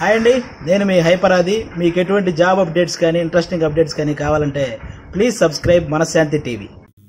hi అండి నేను మీ హైపరాది మీకు ఎటువంటి జాబ్ అప్డేట్స్ కానీ ఇంట్రెస్టింగ్ అప్డేట్స్ కానీ కావాలంటే please subscribe Manashanti TV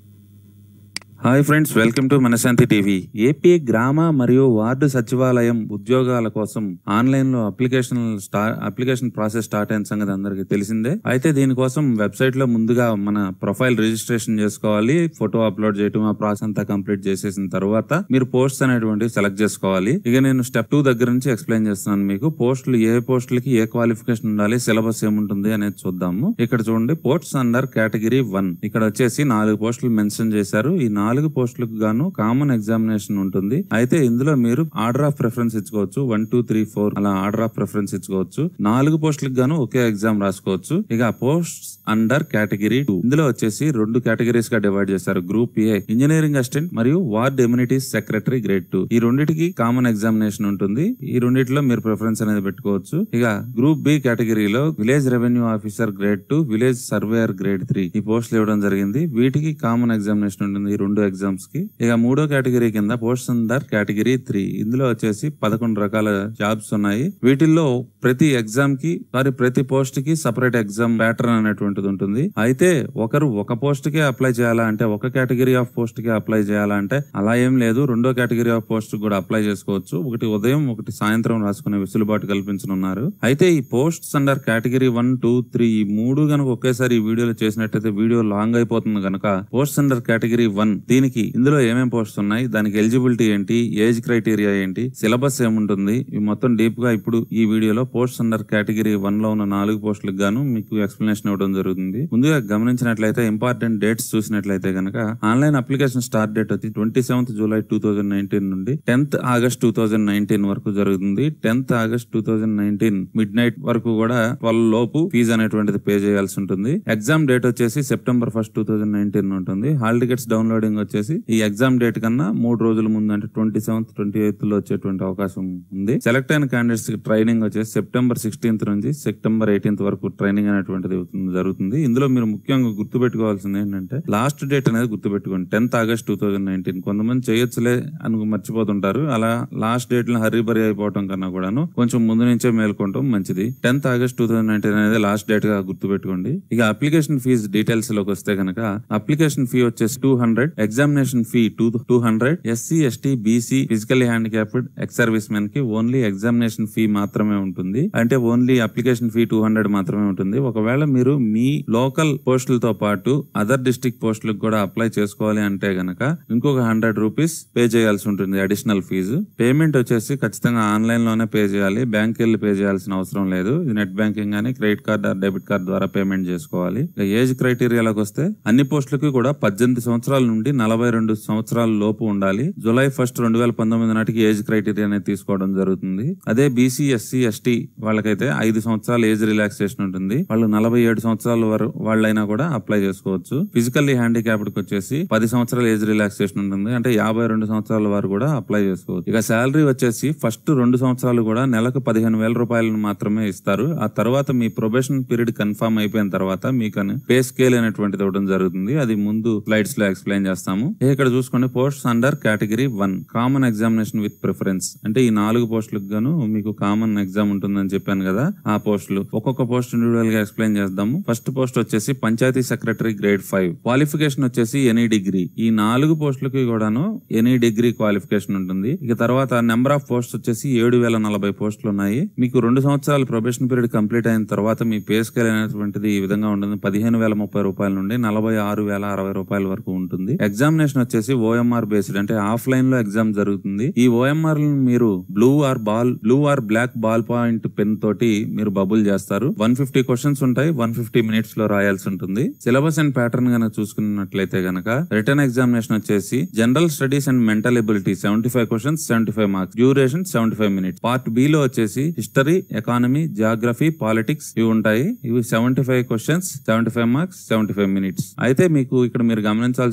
hi friends welcome to Manashanti TV AP గ్రామ మరియు వార్డు సచివాలయం ఉద్యోగాల కోసం ఆన్లైన్ లో application start application process start అయిన సంగతి అందరికీ తెలిసిందే అయితే దీనికోసం వెబ్సైట్ లో ముందుగా మన ప్రొఫైల్ రిజిస్ట్రేషన్ చేసుకోవాలి ఫోటో అప్లోడ్ చేయటం ఆ ప్రాసెస్ అంతా కంప్లీట్ చేసేసిన తర్వాత మీరు పోస్ట్స్ అనేటువంటివి సెలెక్ట్ చేసుకోవాలి ఇక నేను స్టెప్ టూ దగ్గర నుంచి ఎక్స్ప్లెయిన్ చేస్తున్నాను మీకు పోస్టులు ఏ పోస్టులకి ఏ క్వాలిఫికేషన్ ఉండాలి సిలబస్ ఏముంటుంది అనేది చూద్దాము ఇక్కడ చూడండి పోస్ట్స్ అండర్ కేటగిరీ వన్ ఇక్కడ వచ్చేసి నాలుగు పోస్టులు మెన్షన్ చేశారు ఈ నాలుగు పోస్టులకు గాను కామన్ ఎగ్జామినేషన్ ఉంటుంది అయితే ఇందులో మీరు ఆర్డర్ ఆఫ్ ప్రిఫరెన్స్ ఇచ్చుకోవచ్చు వన్ టూ త్రీ ఫోర్ అలా ఆర్డర్ ఆఫ్ ప్రిఫరెన్స్ ఇచ్చుకోవచ్చు నాలుగు పోస్టులకు గాను ఒకే ఎగ్జామ్ రాసుకోవచ్చు ఇక పోస్ట్ అండర్ కేటగిరీ టూ ఇందులో వచ్చేసి రెండు కేటగిరీస్ గా డివైడ్ చేశారు గ్రూప్ ఏ ఇంజనీరింగ్ అసిస్టెంట్ మరియు ward amenities secretary grade two ఈ రెండింటికి కామన్ ఎగ్జామినేషన్ ఉంటుంది ఈ రెండిట్లో మీరు ప్రిఫరెన్స్ అనేది పెట్టుకోవచ్చు ఇక గ్రూప్ బి కేటగిరీలో village revenue officer grade two village surveyor grade three ఈ పోస్టులు ఇవ్వడం జరిగింది వీటికి కామన్ ఎగ్జామినేషన్ ఉంటుంది ఈ రెండు ఎగ్జామ్స్ కి ఇక మూడో కేటగిరీ కింద పోస్ట్ అండర్ కేటగిరీ త్రీ ఇందులో వచ్చేసి పదకొండు రకాల జాబ్స్ ఉన్నాయి వీటిల్లో ప్రతి ఎగ్జామ్ కి సారీ ప్రతి పోస్ట్ కి సపరేట్ ఎగ్జామ్ ప్యాటర్న్ అనేటువంటిది ఉంటుంది అయితే ఒకరు ఒక పోస్ట్ కి అప్లై చేయాలా అంటే ఒక కేటగిరీ ఆఫ్ పోస్ట్ కి అప్లై చేయాలా అంటే అలా ఏం లేదు రెండో కేటగిరీ ఆఫ్ పోస్ట్ కూడా అప్లై చేసుకోవచ్చు ఒకటి ఉదయం ఒకటి సాయంత్రం రాసుకునే వెసులుబాటు కల్పించనున్నారు అయితే ఈ posts under category one two three ఈ మూడు గనుక ఒకేసారి ఈ వీడియోలో చేసినట్టయితే వీడియో లాంగ్ అయిపోతుంది గనక పోస్ట్ అండర్ కేటగిరీ వన్ దీనికి ఇందులో ఏమేం పోస్ట్ ఉన్నాయి దానికి ఎలిజిబిలిటీ ఏంటి ఏజ్ క్రైటీరియా ఏంటి సిలబస్ ఏముంటుంది ఇవి మొత్తం డీప్ గా ఇప్పుడు ఈ వీడియోలో పోస్ట్ అండర్ కేటగిరీ వన్ లో ఉన్న నాలుగు పోస్టులకు గాను మీకు ఎక్స్ప్లెనేషన్ ఇవ్వడం జరుగుతుంది ముందుగా గమనించినట్లయితే ఇంపార్టెంట్ డేట్స్ చూసినట్లయితే గనక ఆన్లైన్ అప్లికేషన్ స్టార్ట్ డేట్ వచ్చి twenty seventh July two thousand nineteen నుండి tenth August two thousand nineteen వరకు జరుగుతుంది tenth August two thousand nineteen midnight వరకు కూడా ట్వెల్వ్ లోపు ఫీజు అనేటువంటిది పే చేయాల్సి ఉంటుంది ఎగ్జామ్ డేట్ వచ్చేసి September first two thousand nineteen ఉంటుంది హాల్ టికెట్స్ డౌన్లోడింగ్ వచ్చేసి ఈ ఎగ్జామ్ డేట్ కన్నా మూడు రోజుల ముందు అంటే ట్వంటీ సెవెంత్ ట్వంటీ ఎయిత్ లో వచ్చేటువంటి అవకాశం ఉంది సెలెక్ట్ అయిన క్యాండిడేట్స్ కి ట్రైనింగ్ వచ్చేసి సెప్టెంబర్ సిక్స్టీన్త్ నుంచి సెప్టెంబర్ ఎయిటీన్త్ వరకు ట్రైనింగ్ అనేటువంటిది అవుతుంది- జరుగుతుంది ఇందులో మీరు ముఖ్యంగా గుర్తుపెట్టుకోవాల్సింది ఏంటంటే లాస్ట్ డేట్ అనేది గుర్తుపెట్టుకోండి tenth August two thousand nineteen కొంతమంది చేయొచ్చులే అని మర్చిపోతుంటారు అలా లాస్ట్ డేట్ లో హరీ బరీ అయిపోవటం కన్నా కూడాను కొంచెం ముందు నుంచే మేల్కొంటాం మంచిది tenth August two thousand nineteen అనేది లాస్ట్ డేట్ గా గుర్తుపెట్టుకోండి ఇక అప్లికేషన్ ఫీజు డీటెయిల్స్ లోకి వస్తే కనుక అప్లికేషన్ ఫీ వచ్చేసి two hundred examination fee two two hundred SC ST BC physically handicapped ex servicemen కి ఓన్లీ ఎగ్జామినేషన్ ఫీ మాత్రమే ఉంటుంది అంటే only application fee two hundred మాత్రమే ఉంటుంది ఒకవేళ మీరు మీ లోకల్ పోస్టులతో పాటు అదర్ డిస్ట్రిక్ట్ పోస్టులకు కూడా అప్లై చేసుకోవాలి అంటే గనక ఇంకొక హండ్రెడ్ రూపీస్ పే చేయాల్సి ఉంటుంది అడిషనల్ ఫీజు పేమెంట్ వచ్చేసి ఖచ్చితంగా ఆన్లైన్ లోనే పే చేయాలి బ్యాంక్ వెళ్ళి పే చేయాల్సిన అవసరం లేదు ఇది నెట్ బ్యాంకింగ్ కానీ credit card or debit card ద్వారా పేమెంట్ చేసుకోవాలి ఇక ఏజ్ క్రైటీరియాలోకి వస్తే అన్ని పోస్టులకి కూడా పద్దెనిమిది సంవత్సరాల నుండి నలభై రెండు సంవత్సరాల లోపు ఉండాలి జూలై ఫస్ట్ రెండు వేల పంతొమ్మిది నాటికి ఏజ్ క్రైటీరియా అనేది తీసుకోవడం జరుగుతుంది అదే బీసీ ఎస్సీ ఎస్టీ వాళ్ళకైతే ఐదు సంవత్సరాల ఏజ్ రిలాక్సేషన్ ఉంటుంది వాళ్ళు నలభై ఏడు సంవత్సరాల వరకు వాళ్ళైనా కూడా అప్లై చేసుకోవచ్చు ఫిజికల్లీ హ్యాండిక్యాప్డ్ వచ్చేసి పది సంవత్సరాల ఏజ్ రిలాక్సేషన్ ఉంటుంది అంటే యాభై రెండు సంవత్సరాల వారు కూడా అప్లై చేసుకోవచ్చు ఇక శాలరీ వచ్చేసి ఫస్ట్ రెండు సంవత్సరాలు కూడా నెలకు పదిహేను వేల రూపాయలను మాత్రమే ఇస్తారు ఆ తర్వాత మీ ప్రొబేషన్ పీరియడ్ కన్ఫర్మ్ అయిపోయిన తర్వాత మీకు పే స్కేల్ అనేటువంటిది ఇవ్వడం జరుగుతుంది అది ముందు స్లైడ్స్ లో ఎక్స్ప్లెయిన్ చేస్తాము ఇక ఇక్కడ చూసుకోండి posts under category one common examination with preference అంటే ఈ నాలుగు పోస్టులకు గాను మీకు కామన్ ఎగ్జామ్ ఉంటుందని చెప్పాను కదా ఆ పోస్టులు ఒక్కొక్క పోస్ట్ ఇండివిజువల్ గా ఎక్స్ప్లెయిన్ చేద్దాము ఫస్ట్ పోస్ట్ వచ్చేసి panchayat secretary grade five qualification వచ్చేసి ఎనీ డిగ్రీ ఈ నాలుగు పోస్టులకి కూడాను ఎనీ డిగ్రీ క్వాలిఫికేషన్ ఉంటుంది ఇక తర్వాత నెంబర్ ఆఫ్ పోస్ట్ వచ్చేసి ఏడు వేల నలభై పోస్టులు ఉన్నాయి మీకు రెండు సంవత్సరాల ప్రొబేషన్ పీరియడ్ కంప్లీట్ అయిన తర్వాత మీ పే స్కేల్ అనేటువంటిది ఈ విధంగా ఉంటుంది పదిహేను వేల ముప్పై రూపాయల నుండి నలభై ఆరు వేల అరవై రూపాయల వరకు ఉంటుంది ఎగ్జామినేషన్ వచ్చేసి ఓఎంఆర్ బేస్డ్ అంటే ఆఫ్లైన్ లో ఎగ్జామ్ జరుగుతుంది ఈ ఓఎంఆర్ మీరు blue or ball blue or black ball point pen తోటి మీరు బబుల్ చేస్తారు వన్ ఫిఫ్టీ క్వశ్చన్స్ ఉంటాయి వన్ ఫిఫ్టీ మినిట్స్ లో రాయాల్సి ఉంటుంది సిలబస్ అండ్ ప్యాటర్న్ గనక చూసుకున్నట్లయితే గనక రిటర్న్ ఎగ్జామినేషన్ వచ్చేసి general studies and mental ability seventy five questions seventy five marks duration seventy five minutes part B లో వచ్చేసి హిస్టరీ ఎకానమీ జాగ్రఫీ పాలిటిక్స్ ఇవి ఉంటాయి ఇవి seventy five questions seventy five marks seventy five minutes అయితే మీకు ఇక్కడ మీరు గమనించాల్సింది ఏంటంటే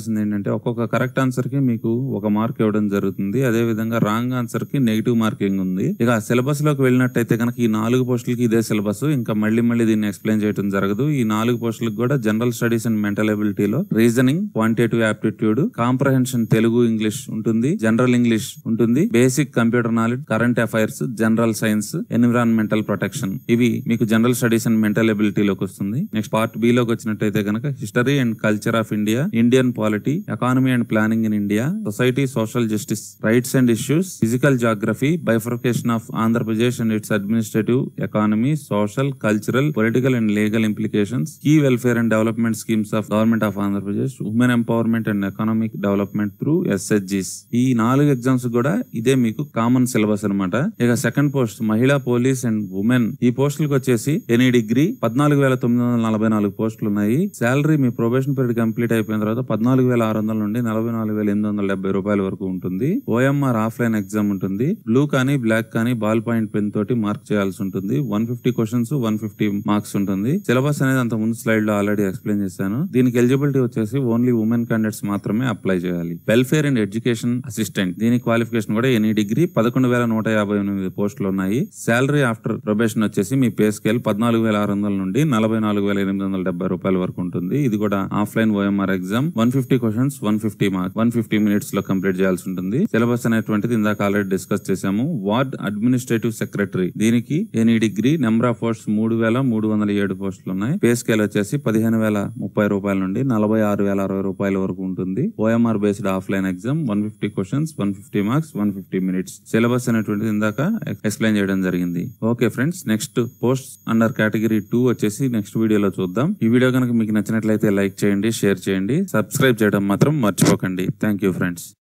అంటే ఒక్కొక్క కరెక్ట్ ఆన్సర్ కి మీకు ఒక మార్క్ ఇవ్వడం జరుగుతుంది అదే విధంగా రాంగ్ ఆన్సర్ కి నెగిటివ్ మార్కింగ్ ఉంది ఇక సిలబస్ లోకి వెళ్ళినట్టయితే కనుక ఈ నాలుగు పోస్టులకి ఇదే సిలబస్ ఇంకా మళ్ళీ మళ్ళీ దీన్ని ఎక్స్ప్లెయిన్ చేయడం జరగదు ఈ నాలుగు పోస్టులకు కూడా జనరల్ స్టడీస్ అండ్ మెంటల్ ఎబిలిటీలో reasoning quantitative aptitude comprehension Telugu English ఉంటుంది జనరల్ ఇంగ్లీష్ ఉంటుంది basic computer knowledge current affairs general science environmental protection ఇవి మీకు జనరల్ స్టడీస్ అండ్ మెంటల్ ఎబిలిటీలోకి వస్తుంది నెక్స్ట్ పార్ట్ బి లోకి వచ్చినట్టయితే కనుక history and culture of India Indian polity economy and planning in India society social justice rights and issues physical geography bifurcation of Andhra Pradesh and its administrative economy social cultural political and legal implications key welfare and development schemes of government of Andhra Pradesh women empowerment and economic development through ఎస్హెచ్జిస్ ఈ నాలుగు exams కూడా ఇదే మీకు common syllabus అన్నమాట ఇక second post మహిళా police and women ఈ పోస్టులకు వచ్చేసి ఎనీ డిగ్రీ పద్నాలుగు వేల తొమ్మిది వందల నలభై నాలుగు పోస్టులు ఉన్నాయి శాలరీ మీ ప్రొబేషన్ పీరియడ్ కంప్లీట్ అయిపోయిన తర్వాత పద్నాలుగు వేల ఆరు వందల నుండి నలభై నాలుగు వేల ఎనిమిది వందల డెబ్బై రూపాయల వరకు ఉంటుంది ఓఎంఆర్ ఆఫ్లైన్ ఎగ్జామ్ ఉంటుంది బ్లూ కానీ బ్లాక్ కానీ బాల్ పాయింట్ పెన్ తోటి మార్క్ చేయాల్సి ఉంటుంది one fifty questions one fifty marks ఉంటుంది సిలబస్ అనేది అంత ముందు స్లైడ్ లో ఆల్రెడీ ఎక్స్ప్లెయిన్ చేశాను దీనికి ఎలిజిబిలిటీ వచ్చేసి ఓన్లీ ఉమెన్ క్యాండిడేట్స్ మాత్రమే అప్లై చేయాలి వెల్ఫేర్ అండ్ ఎడ్యుకేషన్ అసిస్టెంట్ దీని క్వాలిఫికేషన్ కూడా ఎనీ డిగ్రీ పదకొండు వేల నూట యాభై ఎనిమిది పోస్టులు ఉన్నాయి శాలరీ ఆఫ్టర్ ప్రొబేషన్ వచ్చేసి మీ పే స్కేల్ పద్నాలుగు వేల ఆరు వందల నుండి నలభై నాలుగు వేల ఎనిమిది వందల డెబ్బై రూపాయల వరకు ఉంటుంది ఇది కూడా offline OMR exam one fifty questions one fifty mark one fifty minutes లో కంప్లీట్ చేయాల్సి ఉంటుంది సిలబస్ అనేటువంటిది ఇందాక ఆల్రెడీ డిస్కస్ చేశాము వార్డ్ అడ్మినిస్ట్రేటివ్ సెక్రటరీ దీనికి any degree number of post మూడు వేల మూడు వందల ఏడు పోస్టులు ఉన్నాయి పే స్కేల్ వచ్చేసి పదిహేను వేల ముప్పై రూపాయల నుండి నలభై ఆరు వేల అరవై రూపాయల వరకు ఉంటుంది OMR based offline exam one fifty questions one fifty marks one fifty minutes syllabus అనేటువంటిది ఇందాక ఎక్స్ప్లెయిన్ చేయడం జరిగింది okay friends next post under category two వచ్చేసి నెక్స్ట్ వీడియోలో చూద్దాం ఈ వీడియో కనుక మీకు నచ్చినట్లయితే లైక్ చేయండి షేర్ చేయండి సబ్స్క్రైబ్ చేయడం మాత్రం మర్చిపోకండి థ్యాంక్ యూ ఫ్రెండ్స్